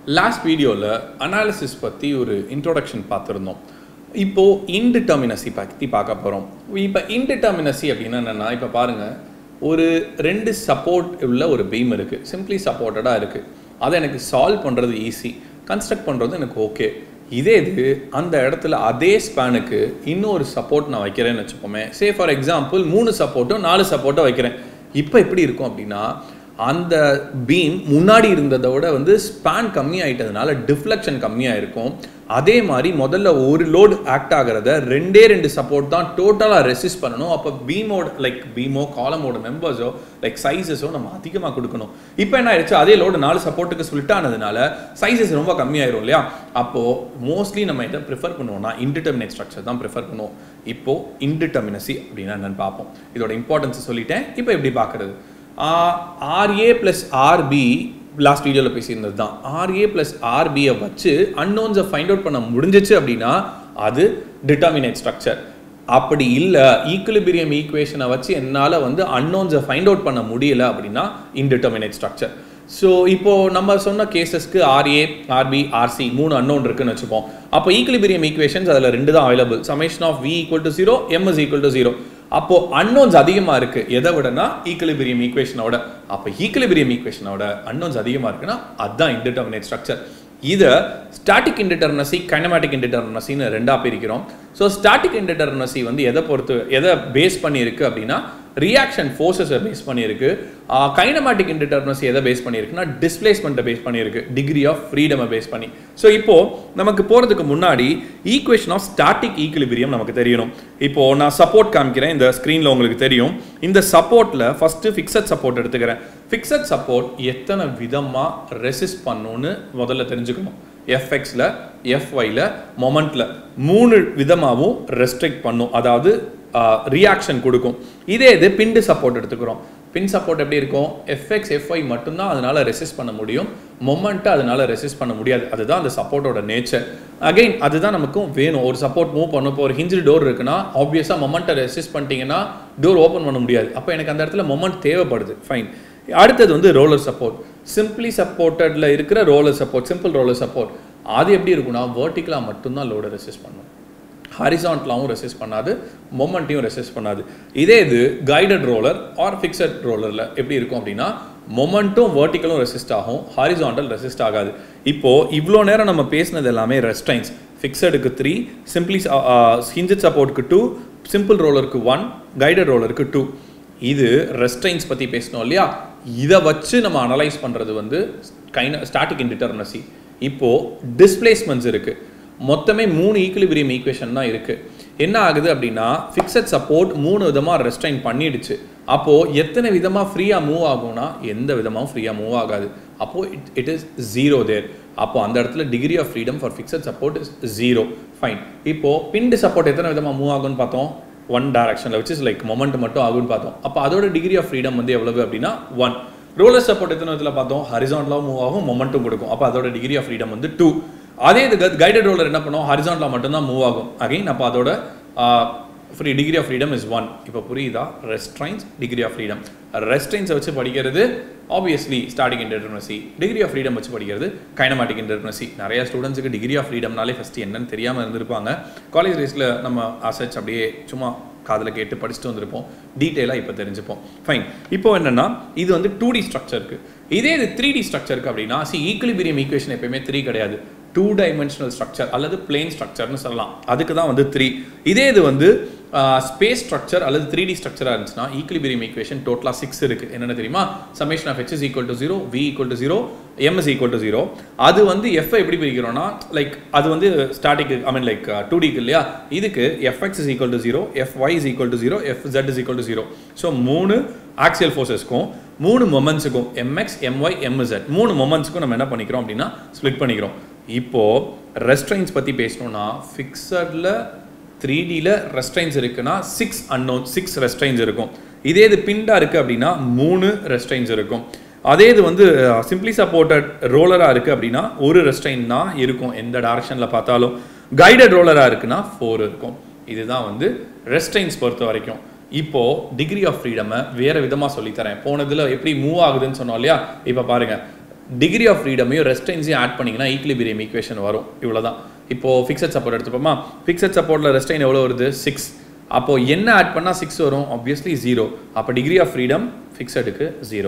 last வீடியோவில் analysis பற்றி ஒரு இன்ட்ரோடக்ஷன் பார்த்துருந்தோம் இப்போ இன்டிட்டர்மினசி பற்றி பார்க்க போகிறோம் இப்போ இன்டிட்டர்மினசி அப்படின்னா என்னென்னா இப்போ பாருங்கள் ஒரு ரெண்டு சப்போர்ட் உள்ள ஒரு பீம் இருக்குது சிம்பிளி சப்போர்ட்டடாக இருக்குது அதை எனக்கு சால்வ் பண்ணுறது ஈஸி கன்ஸ்ட்ரக்ட் பண்ணுறது எனக்கு ஓகே இதே இது அந்த இடத்துல அதே ஸ்பேனுக்கு இன்னொரு சப்போர்ட் நான் வைக்கிறேன்னு வச்சுப்போமே சே ஃபார் எக்ஸாம்பிள் மூணு சப்போர்ட்டும் நாலு சப்போர்ட்டும் வைக்கிறேன் இப்போ எப்படி இருக்கும் அப்படின்னா அந்த பீம் முன்னாடி இருந்ததை விட வந்து ஸ்பேன் கம்மி ஆயிட்டதுனால டிஃப்ளெக்ஷன் கம்மியாக இருக்கும் அதே மாதிரி முதல்ல ஒரு லோடு ஆக்ட் ஆகிறத ரெண்டே ரெண்டு சப்போர்ட் தான் டோட்டலாக ரெசிஸ்ட் பண்ணணும் அப்போ பீமோட லைக் பீமோ காலமோட மெம்பர்ஸோ லைக் சைஸஸோ நம்ம அதிகமாக கொடுக்கணும் இப்போ என்ன ஆயிடுச்சு அதே லோடு நாலு சப்போர்ட்டுக்கு ஸ்பிளிட் ஆனதுனால சைஸஸ் ரொம்ப கம்மியாயிரும் இல்லையா அப்போது மோஸ்ட்லி நம்ம எதை ப்ரிஃபர் பண்ணுவோம்னா இன்டிட்டர்மினேட் ஸ்ட்ரக்சர் தான் ப்ரிஃபர் பண்ணுவோம் இப்போ இன்டிட்டர்மினசி அப்படின்னா என்னன்னு பார்ப்போம் இதோட இம்பார்ட்டன்ஸ் சொல்லிட்டேன் இப்போ எப்படி பார்க்குறது ஆர்ஏ ப்ளஸ் ஆர்பி லாஸ்ட் வீடியோவில் பேசியிருந்தது தான் ஆர்ஏ ப்ளஸ் ஆர்பியை வச்சு அன்னோன்ஸை ஃபைண்ட் அவுட் பண்ண முடிஞ்சிச்சு அப்படின்னா அது டிட்டர்மினேட் ஸ்ட்ரக்சர் அப்படி இல்லை ஈக்குலிபிரியம் ஈக்குவேஷனை வச்சு என்னால் வந்து அன்னோன்ஸை ஃபைண்ட் அவுட் பண்ண முடியல அப்படின்னா இன்டிட்டர்மினேட் ஸ்ட்ரக்சர் ஸோ இப்போ நம்ம சொன்ன கேசஸ்க்கு ஆர்ஏ ஆர்பி ஆர்சி மூணு அன்னோன் இருக்குன்னு வச்சுப்போம் அப்போ ஈக்குலிபிரியம் ஈக்குவேஷன்ஸ் அதில் ரெண்டு தான் available summation of V equal to zero M is equal to zero அப்போ அன்னோன்ஸ் அதிகமாக இருக்கு எதை விடனா ஈக்குலிபிரியம் ஈக்குவேஷனோட அப்போ ஈக்குலிபிரியம் ஈக்குவேஷனோட அன்னோன்ஸ் அதிகமாக இருக்குன்னா அதுதான் இன்டிட்டர்மினேட் ஸ்ட்ரக்சர் இதை ஸ்டாட்டிக் இன்டிட்டர்னசி கைனமேட்டிக் இன்டிட்டர்னசின்னு ரெண்டாக பிரிக்கிறோம் ஸோ ஸ்டாட்டிக் இன்டிட்டர்னசி வந்து எதை பொறுத்து எதை பேஸ் பண்ணியிருக்கு அப்படின்னா ரியாக்ஷன் ஃபோர்ஸஸை பேஸ் பண்ணியிருக்கு கைனமேட்டிக் இன்டிட்டர்னசி எதை பேஸ் பண்ணியிருக்குன்னா டிஸ்பிளேஸ்மெண்ட்டை பேஸ் பண்ணியிருக்கு டிகிரி ஆஃப் ஃப்ரீடமை பேஸ் பண்ணி ஸோ இப்போ நமக்கு போகிறதுக்கு முன்னாடி ஈக்குவேஷன் ஆஃப் ஸ்டாட்டிக் ஈக்குலிபிரியம் நமக்கு தெரியணும் இப்போ நான் சப்போர்ட் காமிக்கிறேன் இந்த ஸ்க்ரீனில் உங்களுக்கு தெரியும் இந்த சப்போர்ட்டில் ஃபஸ்ட்டு ஃபிக்ஸட் சப்போர்ட் எடுத்துக்கிறேன் ஃபிக்ஸட் சப்போர்ட் எத்தனை விதமாக ரெசிஸ்ட் பண்ணுன்னு முதல்ல தெரிஞ்சுக்கணும் எஃப்எக்ஸில் எஃப்ஒயில் மொமெண்ட்டில் மூணு விதமாகவும் ரெஸ்ட்ரிக்ட் பண்ணும் அதாவது ரியாக்ஷன் கொடுக்கும் இதே இது பிண்டு சப்போர்ட் எடுத்துக்கிறோம் பின் சப்போர்ட் எப்படி இருக்கும் எஃப்எக்ஸ் எஃப்ஐ மட்டும்தான் அதனால ரெசிஸ்ட் பண்ண முடியும் மொமெண்ட்டை அதனால ரெசிஸ்ட் பண்ண முடியாது அதுதான் அந்த சப்போர்ட்டோட நேச்சர் அகைன் அதுதான் நமக்கும் வேணும் ஒரு சப்போர்ட் மூவ் பண்ண இப்போ ஒரு ஹிஞ்சு டோர் இருக்குன்னா ஆப்வியஸாக மொமெண்ட்டை ரெசிஸ்ட் பண்ணிட்டீங்கன்னா டோர் ஓப்பன் பண்ண முடியாது அப்போ எனக்கு அந்த இடத்துல மொமெண்ட் தேவைப்படுது ஃபைன் அடுத்தது வந்து ரோலர் சப்போர்ட் சிம்பிளி சப்போர்ட்டடில் இருக்கிற roller support simple roller support அது எப்படி இருக்குன்னா வேர்ட்டிக்கலாக மட்டும்தான் லோடை ரெசிஸ்ட் பண்ணும் ஹாரிசான்ட்லாவும் ரெசிஸ்ட் பண்ணாது மொமெண்ட்டையும் ரெசிஸ்ட் பண்ணாது இதே இது கைடட் ரோலர் ஆர் ஃபிக்ஸட் ரோலரில் எப்படி இருக்கும் அப்படின்னா மொமெண்ட்டும் வேர்ட்டிக்கலும் ரெசிஸ்ட் ஆகும் ஹாரிசான்டல் ரெசிஸ்ட் ஆகாது இப்போது இவ்வளோ நேரம் நம்ம பேசினது எல்லாமே ரெஸ்டைன்ஸ் ஃபிக்ஸடுக்கு த்ரீ சிம்பிளி ஹிஞ்சட் சப்போர்ட்டுக்கு டூ சிம்பிள் ரோலருக்கு ஒன் கைடட் ரோலருக்கு டூ இது ரெஸ்டைன்ஸ் பற்றி பேசணும் இல்லையா இதை வச்சு நம்ம அனலைஸ் பண்ணுறது வந்து கைன ஸ்டாட்டிக் இன்டிட்டர்னசி இப்போது டிஸ்பிளேஸ்மெண்ட்ஸ் இருக்குது மொத்தமே மூணு ஈக்குலிபிரியம் ஈக்குவேஷன் தான் இருக்குது என்ன ஆகுது அப்படின்னா ஃபிக்ஸட் சப்போர்ட் மூணு விதமாக ரெஸ்டைன் பண்ணிடுச்சு அப்போது எத்தனை விதமாக ஃப்ரீயாக மூவ் ஆகும்னா எந்த விதமாகவும் ஃப்ரீயாக மூவ் ஆகாது அப்போது it it is zero there அப்போ அந்த இடத்துல degree of freedom for fixed support is zero fine இப்போது பிண்டு சப்போர்ட் எத்தனை விதமாக மூவ் ஆகும்னு பார்த்தோம் ஒன் டேரக்ஷனில் வச்சு லைக் மொமெண்ட் மட்டும் ஆகும்னு பார்த்தோம் அப்போ அதோட டிகிரி ஆஃப் ஃப்ரீடம் வந்து எவ்வளவு அப்படின்னா ஒன் ரோலர் சப்போர்ட் எத்தனை விதத்தில் பார்த்தோம் ஹரிசான்லாவும் மூவ் ஆகும் மொமெண்ட்டும் கொடுக்கும் அப்போ அதோட டிகிரி ஆஃப் ஃப்ரீடம் வந்து டூ அதே இது கைடட் ரோலர் என்ன பண்ணுவோம் ஹரிசான்லா மட்டும்தான் மூவ் ஆகும் அகைன் அப்போ அதோட free degree of freedom is one இப்போ புரியுதா ரெஸ்ட்ரைன்ஸ் டிகிரி ஆஃப் ஃப்ரீடம் ரெஸ்ட்ரைன்ஸை வச்சு படிக்கிறது ஆப்வியஸ்லி ஸ்டார்டிங் இன்டர்னசி டிகிரி ஆஃப் ஃப்ரீடம் வச்சு படிக்கிறது கைனமேட்டிக் இன்டர்னசி நிறைய ஸ்டூடெண்ட்ஸுக்கு டிகிரி ஆஃப் ஃப்ரீடம்னாலே ஃபஸ்ட்டு என்னன்னு தெரியாமல் இருந்திருப்பாங்க காலேஜ் டேஸில் நம்ம அசச் அப்படியே சும்மா காதில் கேட்டு படிச்சுட்டு வந்திருப்போம் டீட்டெயிலாக இப்போ தெரிஞ்சுப்போம் ஃபைன் இப்போ என்னென்னா இது வந்து டூ டி ஸ்ட்ரக்சருக்கு இதே இது த்ரீ டி ஸ்ட்ரக்சருக்கு அப்படின்னா சி ஈக்குலிபிரியம் ஈக்குவேஷன் எப்பயுமே த்ரீ கிடையாது டூ டைமென்ஷனல் ஸ்ட்ரக்சர் அல்லது பிளேன் ஸ்ட்ரக்சர்னு சொல்லலாம் அதுக்கு தான் வந்து த்ரீ இதே இது வந்து ஸ்பேஸ் ஸ்ட்ரக்சர் அல்லது த்ரீ டி ஸ்ட்ரக்சராக இருந்துச்சுன்னா ஈக்குலிபிரியம் ஈக்குவேஷன் டோட்டலாக சிக்ஸ் இருக்குது என்னென்ன தெரியுமா summation of H is equal to zero V equal to zero M is equal to zero அது வந்து எஃப்ஐ எப்படி பிரிக்கிறோம்னா லைக் அது வந்து static I mean like two டிக்கு இல்லையா இதுக்கு FX is equal to zero F Y is equal to zero F Z is equal to zero so மூணு ஆக்சியல் ஃபோர்ஸஸ்க்கும் மூணு மொமெண்ட்ஸுக்கும் எம்எக்ஸ் எம்ஒய் எம்இசட் மூணு மொமெண்ட்ஸ்க்கும் நம்ம என்ன பண்ணிக்கிறோம் அப்படின்னா ஸ்ப்ளிட் பண்ணிக்கிறோம் இப்போது ரெஸ்ட்ரைன்ஸ் பற்றி பேசணும்னா ஃபிக்ஸடில் த்ரீ டியில் ரெஸ்ட்ரைன்ஸ் இருக்குன்னா சிக்ஸ் அன்னோன் சிக்ஸ் ரெஸ்ட்ரைன்ஸ் இருக்கும் இதே இது பிண்டா இருக்குது அப்படின்னா மூணு ரெஸ்ட்ரைன்ஸ் இருக்கும் அதே இது வந்து சிம்பிளி சப்போர்ட்டட் ரோலராக இருக்குது அப்படின்னா ஒரு ரெஸ்ட்ரைன் தான் இருக்கும் எந்த டைரக்ஷனில் பார்த்தாலும் கைடட் ரோலராக இருக்குன்னா ஃபோர் இருக்கும் இதுதான் வந்து ரெஸ்ட்ரைன்ஸ் பொறுத்த வரைக்கும் இப்போ டிகிரி ஆஃப் ஃப்ரீடமை வேற விதமாக சொல்லித்தரேன் போனதில் எப்படி மூவ் ஆகுதுன்னு சொன்னோம் இல்லையா இப்போ பாருங்க டிகிரி ஆஃப் ஃப்ரீடமையும் ரெஸ்டைன்ஸையும் ஆட் பண்ணிங்கன்னா ஈக்லிபிரியம் ஈக்குவேஷன் வரும் இவ்வளோதான் இப்போது ஃபிக்ஸட் சப்போர்ட் எடுத்துப்போமா ஃபிக்ஸட் சப்போர்ட்டில் ரெஸ்டைன் எவ்வளோ வருது சிக்ஸ் அப்போது என்ன ஆட் பண்ணால் சிக்ஸ் வரும் ஆப்வியஸ்லி ஜீரோ அப்போ டிகிரி ஆஃப் ஃப்ரீடம் ஃபிக்ஸடுக்கு ஜீரோ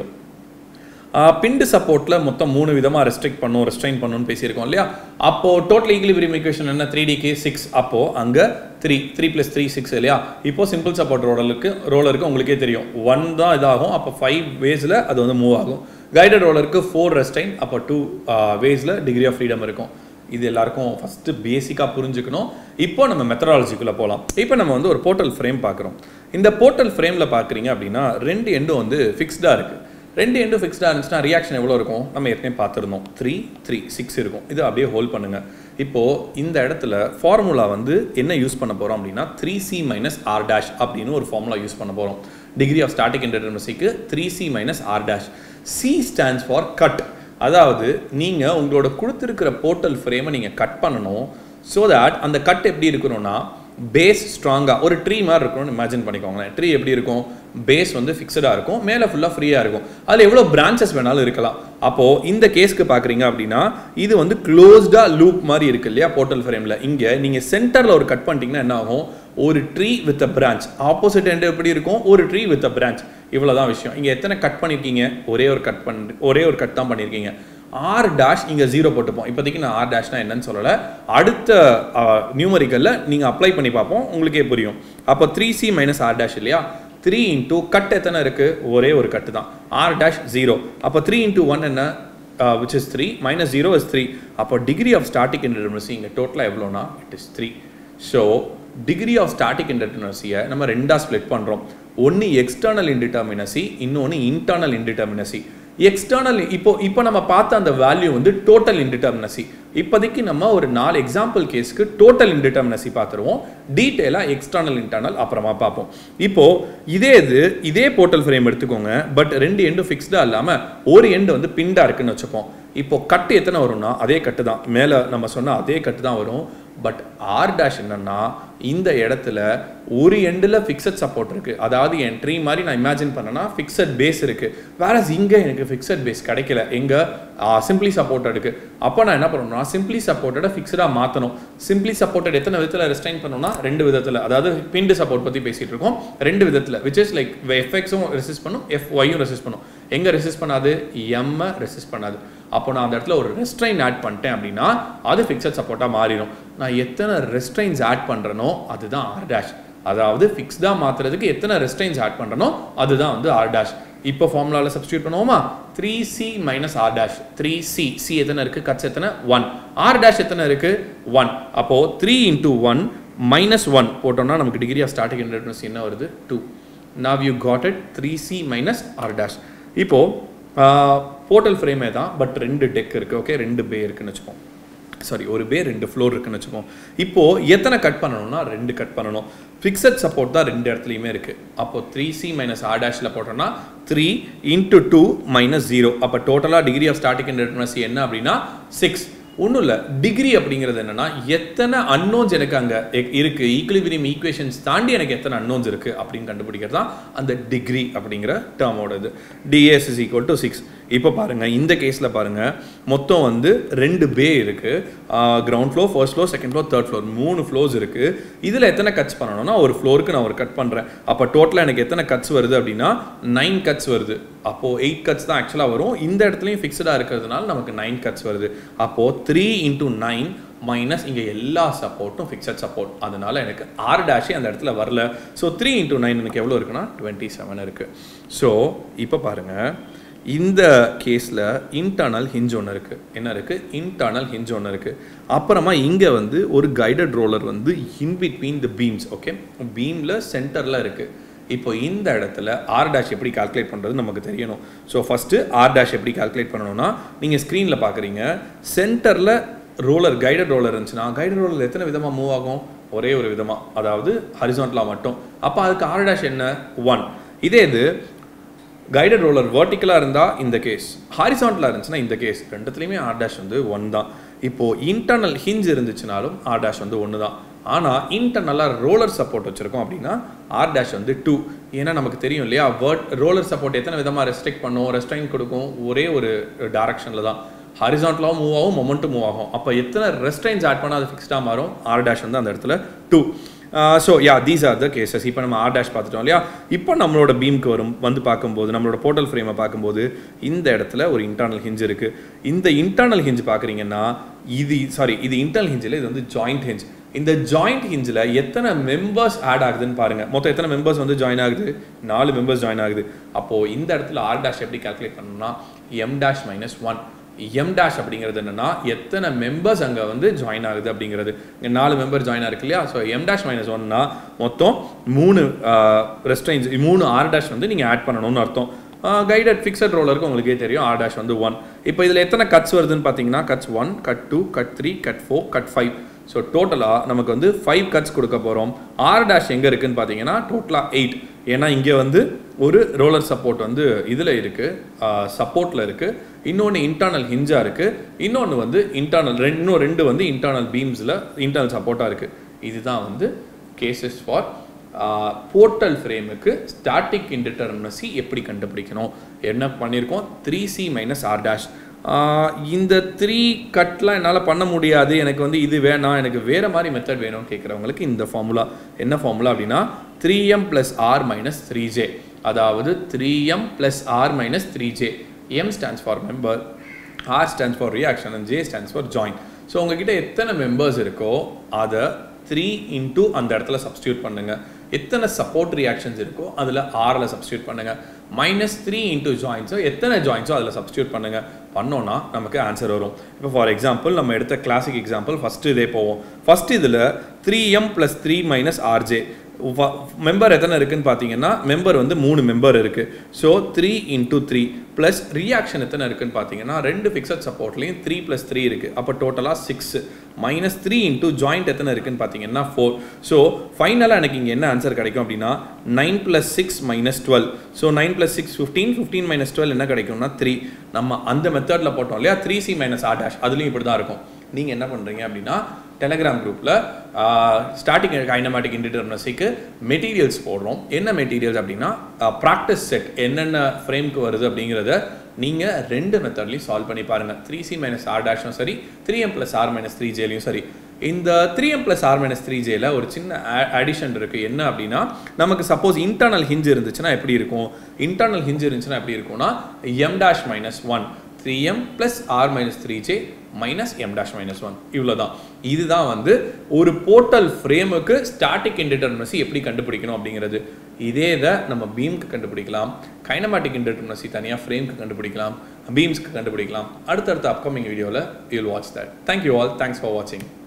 பிண்டு சப்போர்ட்டில் மொத்தம் மூணு விதமாக ரெஸ்ட்ரிக்ட் பண்ணும் ரெஸ்ட்ரைன் பண்ணணும்னு பேசியிருக்கோம் இல்லையா அப்போது டோட்டல் ஈக்லிபிரியம் ஈக்குவேஷன் என்ன த்ரீ டிக்கு சிக்ஸ் அப்போது அங்கே three three plus three six இல்லையா இப்போ சிம்பிள் சப்போர்ட் ரோலருக்கு ரோலருக்கு உங்களுக்கே தெரியும் ஒன் தான் இதாகும் அப்போ ஃபைவ் வேஸில் அது வந்து மூவ் ஆகும் கைடட் ரோலருக்கு ஃபோர் ரெஸ்டைன் அப்போ டூ வேஸில் டிகிரி ஆஃப் ஃப்ரீடம் இருக்கும் இது எல்லாருக்கும் ஃபஸ்ட்டு பேசிக்காக புரிஞ்சுக்கணும் இப்போ நம்ம மெத்தடாலஜிக்குள்ளே போகலாம் இப்போ நம்ம வந்து ஒரு போர்ட்டல் ஃப்ரேம் பார்க்குறோம் இந்த போர்ட்டல் ஃப்ரேமில் பார்க்குறீங்க அப்படின்னா ரெண்டு எண்டும் வந்து ஃபிக்ஸ்டாக இருக்குது ரெண்டு எண்டும் ஃபிக்ஸ்டாக இருந்துச்சுன்னா ரியாக்ஷன் எவ்வளோ இருக்கும் நம்ம ஏற்கனவே பார்த்துருந்தோம் த்ரீ த்ரீ சிக்ஸ் இருக்கும் இது அப்படியே ஹோல்ட் பண்ணுங்கள் இப்போது இந்த இடத்துல ஃபார்முலா வந்து என்ன யூஸ் பண்ண போகிறோம் அப்படின்னா three C minus R dash அப்படின்னு ஒரு ஃபார்முலா யூஸ் பண்ண போகிறோம் டிகிரி ஆஃப் ஸ்டாட்டிக் இன்டர்டர்மசிக்கு three C minus R dash C stands for cut அதாவது நீங்கள் உங்களோட கொடுத்துருக்கிற போர்ட்டல் ஃப்ரேமை நீங்கள் கட் பண்ணணும் ஸோ தட் அந்த கட் எப்படி இருக்கணும்னா பேஸ் ஸ்ட்ராங்காக ஒரு ட்ரீ மாதிரி இருக்கணும்னு இமேஜின் பண்ணிக்கோங்களேன் ட்ரீ எப்படி இருக்கும் பேஸ் வந்து ஃபிக்ஸடாக இருக்கும் மேலே ஃபுல்லாக ஃப்ரீயாக இருக்கும் அதில் எவ்வளோ பிரான்ச்சஸ் வேணாலும் இருக்கலாம் அப்போது இந்த கேஸ்க்கு பார்க்குறீங்க அப்படின்னா இது வந்து க்ளோஸ்டாக லூப் மாதிரி இருக்கு இல்லையா போர்ட்டல் ஃப்ரேமில் இங்கே நீங்கள் சென்டரில் ஒரு கட் பண்ணிட்டீங்கன்னா என்ன ஆகும் ஒரு tree with a branch opposite end எப்படி இருக்கும் ஒரு ட்ரீ வித் அ பிரான்ச் இவ்வளோதான் விஷயம் இங்கே எத்தனை கட் பண்ணியிருக்கீங்க ஒரே ஒரு கட் பண்ணி ஒரே ஒரு கட் தான் பண்ணியிருக்கீங்க ஆர் டேஷ் இங்கே ஜீரோ போட்டுப்போம் இப்போதைக்கு நான் ஆர் டேஷ்னா என்னன்னு சொல்லலை அடுத்த நியூமரிக்கலில் நீங்கள் அப்ளை பண்ணி பார்ப்போம் உங்களுக்கே புரியும் அப்போ three C minus R dash இல்லையா த்ரீ இன்டூ கட் எத்தனை இருக்குது ஒரே ஒரு கட்டு தான் ஆர் டேஷ் ஜீரோ அப்போ த்ரீ இன்டூ ஒன் என்ன which is three minus zero is three அப்போ டிகிரி ஆஃப் ஸ்டாட்டிக் இன்டர்மசி இங்கே டோட்டலாக எவ்வளோனா it is three so degree of static இன்டர்மினசியை நம்ம ரெண்டாக ஸ்ப்ளிட் பண்ணுறோம் ஒன்று எக்ஸ்டர்னல் இன்டிட்டர்மினசி இன்னொன்று இன்டர்னல் இன்டிட்டர்மினசி எக்ஸ்டர்னல் இப்போ இப்போ நம்ம பார்த்த அந்த வேல்யூ வந்து டோட்டல் இன்டிட்டர்மினசி இப்போதைக்கு நம்ம ஒரு நாலு எக்ஸாம்பிள் கேஸ்க்கு டோட்டல் இன்டிட்டர்மினசி பார்த்துருவோம் டீட்டெயிலாக எக்ஸ்டர்னல் இன்டர்னல் அப்புறமா பார்ப்போம் இப்போ இதே இது இதே போர்ட்டல் ஃப்ரேம் எடுத்துக்கோங்க பட் ரெண்டு எண்டும் ஃபிக்ஸ்டாக இல்லாமல் ஒரு எண்டு வந்து பிண்டாக இருக்குன்னு வச்சுப்போம் இப்போ கட்டு எத்தனை வரும்னா அதே கட்டு தான் மேலே நம்ம சொன்ன அதே கட்டு தான் வரும் பட் ஆர் டேஷ் என்னன்னா இந்த இடத்துல ஒரு எண்டில் ஃபிக்ஸட் சப்போர்ட் இருக்குது அதாவது என் ட்ரீ மாதிரி நான் இமேஜின் பண்ணேன்னா ஃபிக்ஸட் பேஸ் இருக்குது வேற இங்கே எனக்கு ஃபிக்ஸட் பேஸ் கிடைக்கல எங்கே சிம்பிளி சப்போர்ட்டட் இருக்குது அப்போ நான் என்ன பண்ணணும்னா சிம்பிளி சப்போர்ட்டடை ஃபிக்ஸடாக மாற்றணும் சிம்பிளி சப்போர்ட்டட் எத்தனை விதத்தில் ரெஸ்டைன் பண்ணணும்னா ரெண்டு விதத்தில் அதாவது பிண்டு சப்போர்ட் பற்றி பேசிகிட்டு இருக்கோம் ரெண்டு விதத்தில் விச் இஸ் லைக் எஃப்எக்ஸும் ரெசிஸ்ட் பண்ணும் எஃப் ஒய்யும் ரெசிஸ்ட் பண்ணும் எங்கே ரெசிஸ்ட் பண்ணாது எம்மை ரெசிஸ்ட் பண்ணாது அப்போ நான் அந்த இடத்துல ஒரு ரெஸ்ட்ரைன் ஆட் பண்ணிட்டேன் அப்படின்னா அது ஃபிக்ஸட் சப்போர்ட்டாக மாறிடும் நான் எத்தனை ரெஸ்ட்ரைன்ஸ் ஆட் பண்ணுறனோ அதுதான் ஆர் டேஷ் அதாவது ஃபிக்ஸ்டாக மாற்றுறதுக்கு எத்தனை ரெஸ்ட்ரைன்ஸ் ஆட் பண்ணுறனோ அதுதான் வந்து ஆர் டேஷ் இப்போ ஃபார்முலாவில் சப்ஸ்டியூட் பண்ணுவோமா three C minus R dash three C C எத்தனை இருக்குது கட்ஸ் எத்தனை ஒன் ஆர் டேஷ் எத்தனை இருக்குது ஒன் அப்போது three into one minus one போட்டோம்னா நமக்கு டிகிரி ஆஃப் ஸ்டார்டிங் இன்டர்னஸ் என்ன வருது two now you got it three C minus R dash இப்போது போர்ட்டல் ஃப்ரேமே தான் பட் ரெண்டு டெக் இருக்குது ஓகே ரெண்டு பே இருக்குன்னு வச்சுப்போம் சாரி ஒரு பே ரெண்டு ஃப்ளோர் இருக்குன்னு வச்சுப்போம் இப்போது எத்தனை கட் பண்ணணும்னா ரெண்டு கட் பண்ணணும் ஃபிக்ஸட் சப்போர்ட் தான் ரெண்டு இடத்துலையுமே இருக்குது அப்போ த்ரீ சி மைனஸ் ஆர் டேஷில் போட்டோம்னா three into two minus zero அப்போ டோட்டலாக டிகிரி ஆஃப் ஸ்டார்டிங் இன்டர்மசி என்ன அப்படின்னா சிக்ஸ் ஒன்றும் இல்லை டிகிரி அப்படிங்கிறது என்னன்னா எத்தனை அன்னோன்ஸ் எனக்கு அங்கே இருக்குது ஈக்குலிபிரியம் ஈக்குவேஷன்ஸ் தாண்டி எனக்கு எத்தனை அன்னோன்ஸ் இருக்குது அப்படின்னு கண்டுபிடிக்கிறது தான் அந்த டிகிரி அப்படிங்கிற டேர்மோட இது DS is equal to six இப்போ பாருங்கள் இந்த கேஸில் பாருங்கள் மொத்தம் வந்து ரெண்டு பே இருக்குது ground floor first floor second floor third floor மூணு ஃப்ளோர்ஸ் இருக்குது இதில் எத்தனை கட்ஸ் பண்ணணும்னா ஒரு ஃப்ளோருக்கு நான் ஒரு கட் பண்ணுறேன் அப்போ டோட்டலாக எனக்கு எத்தனை கட்ஸ் வருது அப்படின்னா நைன் கட்ஸ் வருது அப்போது எயிட் கட்ஸ் தான் ஆக்சுவலாக வரும் இந்த இடத்துலையும் ஃபிக்ஸடாக இருக்கிறதுனால நமக்கு நைன் கட்ஸ் வருது அப்போது த்ரீ இன்டூ நைன் மைனஸ் இங்கே எல்லா சப்போர்ட்டும் ஃபிக்ஸட் சப்போர்ட் அதனால எனக்கு ஆர் டேஷே அந்த இடத்துல வரல ஸோ த்ரீ இன்டூ நைன் எனக்கு எவ்வளோ இருக்குன்னா டுவெண்ட்டி செவன் இருக்குது ஸோ இப்போ பாருங்கள் இந்த கேஸில் இன்டர்னல் ஹிஞ்ச் ஒன்று இருக்குது என்ன இருக்குது இன்டர்னல் ஹிஞ்ச் ஒன்று இருக்குது அப்புறமா இங்கே வந்து ஒரு கைடட் ரோலர் வந்து in between the beams okay பீமில் சென்டரில் இருக்குது இப்போ இந்த இடத்துல ஆர் டேஷ் எப்படி கால்குலேட் பண்ணுறது நமக்கு தெரியணும் ஸோ ஃபஸ்ட்டு ஆர் டேஷ் எப்படி கால்குலேட் பண்ணணும்னா நீங்கள் ஸ்க்ரீனில் பார்க்குறீங்க சென்டரில் ரோலர் கைடட் ரோலர் இருந்துச்சுன்னா கைடட் ரோலர் எத்தனை விதமாக மூவ் ஆகும் ஒரே ஒரு விதமாக அதாவது ஹரிசான்டலாக மட்டும் அப்போ அதுக்கு ஆர் டேஷ் என்ன ஒன் இதே இது கைடட் ரோலர் வேர்ட்டிக்கலாக இருந்தால் இந்த கேஸ் ஹாரிசான்டலாக இருந்துச்சுன்னா இந்த கேஸ் ரெண்டுத்துலேயுமே ஆர் டேஷ் வந்து ஒன் தான் இப்போது இன்டர்னல் ஹிஞ்ச் இருந்துச்சுனாலும் ஆர் டேஷ் வந்து ஒன்று தான் ஆனால் இன்டர்னலாக ரோலர் சப்போர்ட் வச்சுருக்கோம் அப்படின்னா ஆர் டேஷ் வந்து டூ ஏன்னா நமக்கு தெரியும் இல்லையா வேர்ட் ரோலர் சப்போர்ட் எத்தனை விதமாக ரெஸ்ட்ரிக்ட் பண்ணும் ரெஸ்ட்ரைன் கொடுக்கும் ஒரே ஒரு டைரக்ஷனில் தான் ஹரிசான்டலாகவும் மூவ் ஆகும் மொமெண்ட்டும் மூவ் ஆகும் அப்போ எத்தனை ரெஸ்ட்ரைன்ஸ் ஆட் பண்ணால் அது ஃபிக்ஸ்டாக மாறும் ஆர் டேஷ் வந்து அந்த இடத்துல two so yeah these are the cases இப்போ நம்ம ஆர் டேஷ் பார்த்துட்டோம் இல்லையா இப்போ நம்மளோட பீம்க்கு வரும் வந்து பார்க்கும்போது நம்மளோட போர்ட்டல் ஃப்ரேமை பார்க்கும்போது இந்த இடத்துல ஒரு இன்டர்னல் ஹிஞ்ச் இருக்குது இந்த இன்டர்னல் ஹிஞ்ச் பார்க்குறீங்கன்னா இது சாரி இது இன்டர்னல் ஹிஞ்சில் இது வந்து ஜாயிண்ட் ஹிஞ்ச் இந்த ஜாயிண்ட் ஹிஞ்சில் எத்தனை மெம்பர்ஸ் ஆட் ஆகுதுன்னு பாருங்கள் மொத்தம் எத்தனை மெம்பர்ஸ் வந்து ஜாயின் ஆகுது நாலு மெம்பர்ஸ் ஜாயின் ஆகுது அப்போது இந்த இடத்துல ஆர் டேஷ் எப்படி கால்குலேட் பண்ணணும்னா M dash minus one M dash அப்படிங்கிறது என்னன்னா எத்தனை மெம்பர்ஸ் அங்கே வந்து ஜாயின் ஆகுது அப்படிங்கிறது இங்கே நாலு மெம்பர் ஜாயின் ஆயிருக்கு இல்லையா ஸோ எம் டேஷ் மைனஸ் ஒன்னா மொத்தம் மூணு ரெஸ்ட்ரைன்ஸ் மூணு ஆர் டேஷ் வந்து நீங்கள் ஆட் பண்ணணும்னு அர்த்தம் கைடட் ஃபிக்ஸட் ரோலருக்கு உங்களுக்கே தெரியும் ஆர் டேஷ் வந்து ஒன் இப்போ இதில் எத்தனை கட்ஸ் வருதுன்னு பார்த்தீங்கன்னா cuts one cut two cut three cut four cut five so டோட்டலாக நமக்கு வந்து ஃபைவ் கட்ஸ் கொடுக்க போகிறோம் ஆர் டேஷ் எங்கே இருக்குன்னு பார்த்தீங்கன்னா டோட்டலாக எயிட் ஏன்னா இங்கே வந்து ஒரு ரோலர் சப்போர்ட் வந்து இதில் இருக்குது சப்போர்ட்டில் இருக்குது இன்னொன்று இன்டர்னல் ஹிஞ்சாக இருக்குது இன்னொன்று வந்து இன்டர்னல் ரெண்டு இன்னும் ரெண்டு வந்து இன்டர்னல் பீம்ஸில் இன்டர்னல் சப்போர்ட்டாக இருக்குது இதுதான் வந்து கேசஸ் ஃபார் போர்ட்டல் ஃப்ரேமுக்கு ஸ்டாட்டிக் இன்டிட்டர்மினசி எப்படி கண்டுபிடிக்கணும் என்ன பண்ணியிருக்கோம் three C minus R dash இந்த த்ரீ கட்லாம் என்னால் பண்ண முடியாது எனக்கு வந்து இது வேணாம் எனக்கு வேறு மாதிரி மெத்தட் வேணும்னு கேட்குறவங்களுக்கு இந்த ஃபார்முலா என்ன ஃபார்முலா அப்படின்னா three M plus R minus three J அதாவது three M plus R minus three J M stands for member R stands for reaction and J stands for join so உங்ககிட்ட எத்தனை members இருக்கோ அதை three into அந்த இடத்துல substitute பண்ணுங்கள் எத்தனை support reactions இருக்கோ அதில் ஆறில் சப்ஸ்டியூட் பண்ணுங்கள் மைனஸ் த்ரீ இன்டூ ஜாயின்ஸோ எத்தனை ஜாயின்ஸோ அதில் சப்ஸ்டியூட் பண்ணுங்கள் பண்ணோன்னா நமக்கு ஆன்சர் வரும் இப்போ ஃபார் எக்ஸாம்பிள் நம்ம எடுத்த கிளாசிக் எக்ஸாம்பிள் ஃபஸ்ட்டு இதே போவோம் ஃபஸ்ட் இதில் three M plus three minus RJ member எத்தனை இருக்குன்னு பார்த்தீங்கன்னா மெம்பர் வந்து மூணு மெம்பர் இருக்குது so three into three plus reaction எத்தனை இருக்குன்னு பார்த்தீங்கன்னா ரெண்டு ஃபிக்ஸட் சப்போர்ட்லேயும் த்ரீ ப்ளஸ் த்ரீ இருக்குது அப்போ டோட்டலாக six minus three into joint எத்தனை இருக்குன்னு பார்த்தீங்கன்னா ஃபோர் ஸோ ஃபைனலாக எனக்கு இங்கே என்ன ஆன்சர் கிடைக்கும் அப்படின்னா nine plus six minus twelve so nine plus six fifteen fifteen minus twelve என்ன கிடைக்கும்னா த்ரீ நம்ம அந்த மெத்தடில் போட்டோம் இல்லையா three C minus R dash அதுலேயும் இப்படி தான் இருக்கும் நீங்கள் என்ன பண்ணுறீங்க அப்படின்னா டெலகிராம் குரூப்பில் ஸ்டார்டிங் கைனமேட்டிக் இன்டிடர்மசிக்கு மெட்டீரியல்ஸ் போடுறோம் என்ன மெட்டீரியல்ஸ் அப்படின்னா ப்ராக்டிஸ் செட் என்னென்ன ஃப்ரேம்க்கு வருது அப்படிங்கிறத நீங்கள் ரெண்டு மெத்தட்லையும் சால்வ் பண்ணி பாருங்கள் த்ரீ சி மைனஸ் ஆர் டேஷும் சரி three M plus R minus three ஜேலையும் சரி இந்த three M plus R minus three ஜேல ஒரு சின்ன அடிஷன் இருக்குது என்ன அப்படின்னா நமக்கு சப்போஸ் இன்டர்னல் ஹிஞ்ச் இருந்துச்சுன்னா எப்படி இருக்கும் இன்டர்னல் ஹிஞ்ச் இருந்துச்சுன்னா எப்படி இருக்கும்னா M dash minus one three M plus R minus three J minus M dash minus one இவ்வளோ தான் இதுதான் வந்து ஒரு போர்ட்டல் ஃப்ரேமுக்கு ஸ்டாட்டிக் இன்டிட்டர்மினசி எப்படி கண்டுபிடிக்கணும் அப்படிங்கிறது இதே இதை நம்ம பீம்க்கு கண்டுபிடிக்கலாம் கைனமேட்டிக் இன்டிட்டர்மினசி தனியாக ஃப்ரேம்க்கு கண்டுபிடிக்கலாம் பீம்ஸ்க்கு கண்டுபிடிக்கலாம் அடுத்தடுத்த அப்கமிங் வீடியோவில் you'll watch that thank you all thanks for வாட்சிங்